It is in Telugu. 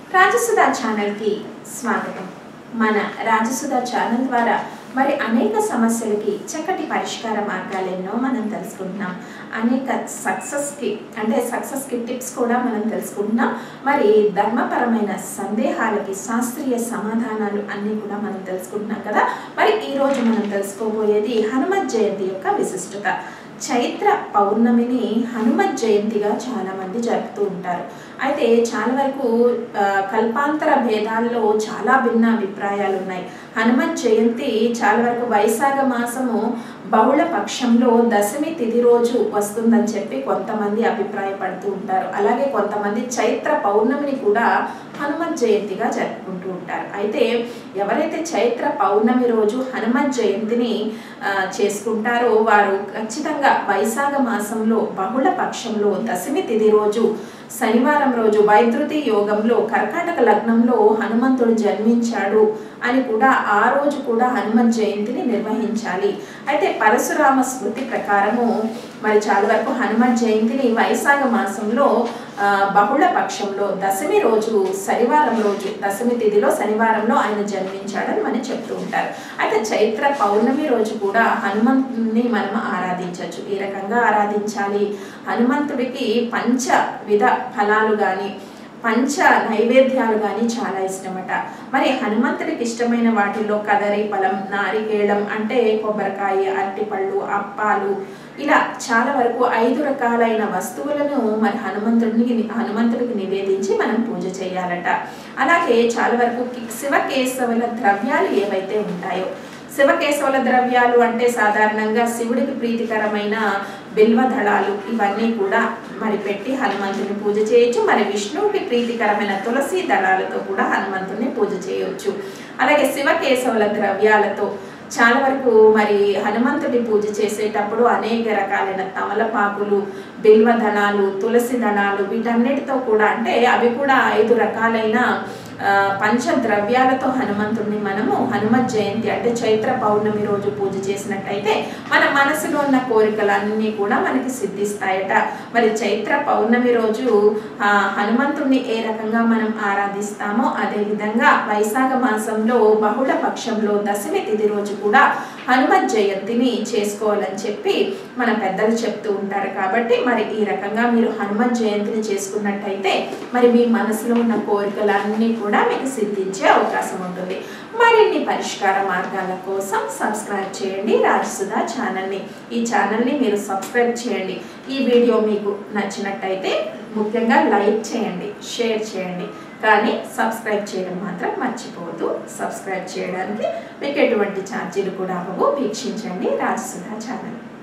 రాజసుధా ఛానల్కి స్వాగతం మన రాజసుధా ఛానల్ ద్వారా మరి అనేక సమస్యలకి చక్కటి పరిష్కార మార్గాలు ఎన్నో మనం తెలుసుకుంటున్నాం అనేక సక్సెస్కి అంటే సక్సెస్కి టిప్స్ కూడా మనం తెలుసుకుంటున్నాం మరి ధర్మపరమైన సందేహాలకి శాస్త్రీయ సమాధానాలు అన్నీ కూడా మనం తెలుసుకుంటున్నాం కదా మరి ఈరోజు మనం తెలుసుకోబోయేది హనుమత్ జయంతి యొక్క విశిష్టత చైత్ర పౌర్ణమిని హనుమత్ జయంతిగా చాలామంది జరుపుతూ ఉంటారు అయితే చాలా వరకు ఆ, కల్పాంతర భేదాల్లో చాలా భిన్న అభిప్రాయాలు ఉన్నాయి హనుమత్ జయంతి చాలా వరకు వైశాఖ మాసము బహుళ పక్షంలో దశమి తిథి రోజు వస్తుందని చెప్పి కొంతమంది అభిప్రాయపడుతూ ఉంటారు అలాగే కొంతమంది చైత్ర పౌర్ణమిని కూడా హనుమత్ జయంతిగా జరుపుకుంటూ ఉంటారు అయితే ఎవరైతే చైత్ర పౌర్ణమి రోజు హనుమత్ జయంతిని ఆ, చేసుకుంటారో వారు ఖచ్చితంగా వైశాఖ మాసంలో బహుళ పక్షంలో దశమి తిథి రోజు శనివారం రోజు వైద్యుతి యోగంలో కర్కాటక లగ్నంలో హనుమంతుడు జన్మించాడు అని కూడా ఆ రోజు కూడా హనుమత్ జయంతిని నిర్వహించాలి అయితే పరశురామ స్మృతి ప్రకారము మరి చాలా వరకు హనుమత్ జయంతిని వైశాఖ మాసంలో ఆ, బహుళ పక్షంలో దశమి రోజు శనివారం రోజు దశమి తిథిలో శనివారంలో ఆయన జన్మించాడని మనం చెప్తూ ఉంటారు అయితే చైత్ర పౌర్ణమి రోజు కూడా హనుమంతుని మనం ఆరాధించవచ్చు ఈ రకంగా ఆరాధించాలి హనుమంతుడికి పంచ విధ ఫలాలు కానీ పంచ నైవేద్యాలు కానీ చాలా ఇష్టమట మరి హనుమంతుడికి ఇష్టమైన వాటిల్లో కదరి ఫలం నారికేళం అంటే కొబ్బరికాయ అరటిపళ్ళు అప్పాలు ఇలా చాలా వరకు ఐదు రకాలైన వస్తువులను మరి హనుమంతుడికి హనుమంతుడికి నివేదించి మనం పూజ చేయాలట అలాగే చాలా వరకు కి- శివకేశవుల ద్రవ్యాలు ఏవైతే ఉంటాయో శివకేశవుల ద్రవ్యాలు అంటే సాధారణంగా శివుడికి ప్రీతికరమైన బిల్వదళాలు ఇవన్నీ కూడా మరి పెట్టి హనుమంతుని పూజ చేయొచ్చు మరి విష్ణువుకి ప్రీతికరమైన తులసి దళాలతో కూడా హనుమంతుని పూజ చేయొచ్చు అలాగే శివకేశవుల ద్రవ్యాలతో చాలా వరకు మరి హనుమంతుడి పూజ చేసేటప్పుడు అనేక రకాలైన తమలపాకులు బిల్వదళాలు తులసి దళాలు వీటన్నిటితో కూడా అంటే అవి కూడా ఐదు రకాలైన ఆ, పంచద్రవ్యాలతో హనుమంతుడిని మనము హనుమత్ జయంతి అంటే చైత్ర పౌర్ణమి రోజు పూజ చేసినట్టయితే మన మనసులో ఉన్న కోరికలన్నీ కూడా మనకి సిద్ధిస్తాయట మరి చైత్ర పౌర్ణమి రోజు ఆ, హనుమంతుడిని ఏ రకంగా మనం ఆరాధిస్తామో అదే విధంగా వైశాఖ మాసంలో బహుళ పక్షంలో దశమి తిథి రోజు కూడా హనుమత్ జయంతిని చేసుకోవాలని చెప్పి మన పెద్దలు చెప్తూ ఉంటారు కాబట్టి మరి ఈ రకంగా మీరు హనుమత్ జయంతిని చేసుకున్నట్టయితే మరి మీ మనసులో ఉన్న కోరికలన్నీ కూడా మీకు సిద్ధించే అవకాశం ఉంటుంది మరిన్ని పరిష్కార మార్గాల కోసం సబ్స్క్రైబ్ చేయండి రాజసుధా ఛానల్ని ఈ ఛానల్ని మీరు సబ్స్క్రైబ్ చేయండి ఈ వీడియో మీకు నచ్చినట్టయితే ముఖ్యంగా లైక్ చేయండి షేర్ చేయండి కానీ సబ్స్క్రైబ్ చేయడం మాత్రం మర్చిపోవద్దు సబ్స్క్రైబ్ చేయడానికి మీకు ఎటువంటి ఛార్జీలు కూడా అవ్వవు వీక్షించండి రాజసుధా ఛానల్